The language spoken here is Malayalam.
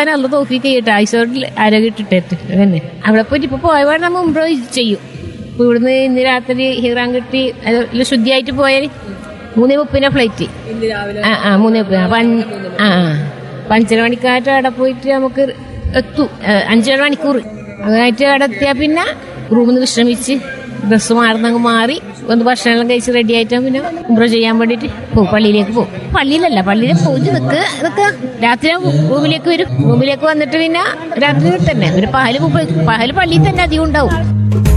നടത്താൻ അല്ല തോഫിക്ക് ചെയ്യട്ടെ ആയിസോട്ടിൽ ആരോഗ്യം ഇട്ടിട്ട് അങ്ങനെ അവിടെ പോയിട്ട് ഇപ്പൊ പോയപാട് നമ്മൾ ഉംറ ചെയ്യും ഇപ്പൊ ഇവിടുന്ന് ഇന്ന് രാത്രി ഹിറാൻ കിട്ടി അതിൽ ശുദ്ധിയായിട്ട് പോയാൽ മൂന്നേ മുപ്പിനെ ഫ്ലൈറ്റ് ഇന്ന് രാവിലെ ആ ആ മൂന്നേ മുപ്പിന് അപ്പൊ അഞ്ച്- ആ ആ അപ്പൊ അഞ്ചര മണിക്കായിട്ട് അവിടെ പോയിട്ട് നമുക്ക് എത്തും ഏ, അഞ്ചര മണിക്കൂർ അങ്ങനായിട്ട് അവിടെ എത്തിയാൽ പിന്നെ റൂമിൽ നിന്ന് വിശ്രമിച്ച് ഡ്രസ്സ് മാറുന്നങ്ങ് മാറി ഒന്ന് ഭക്ഷണമെല്ലാം കഴിച്ച് റെഡി ആയിട്ട് പിന്നെ ഉംറ ചെയ്യാൻ വേണ്ടിയിട്ട് പോകും പള്ളിയിലേക്ക് പോകും പള്ളിയിലല്ല പള്ളിയിൽ പോയിട്ട് നിൽക്കുക നിൽക്കുക രാത്രി റൂമിലേക്ക് വരും റൂമിലേക്ക് വന്നിട്ട് പിന്നെ രാത്രി തന്നെ ഒരു പകല് മുമ്പ് പകല് പള്ളിയിൽ തന്നെ അധികം ഉണ്ടാവും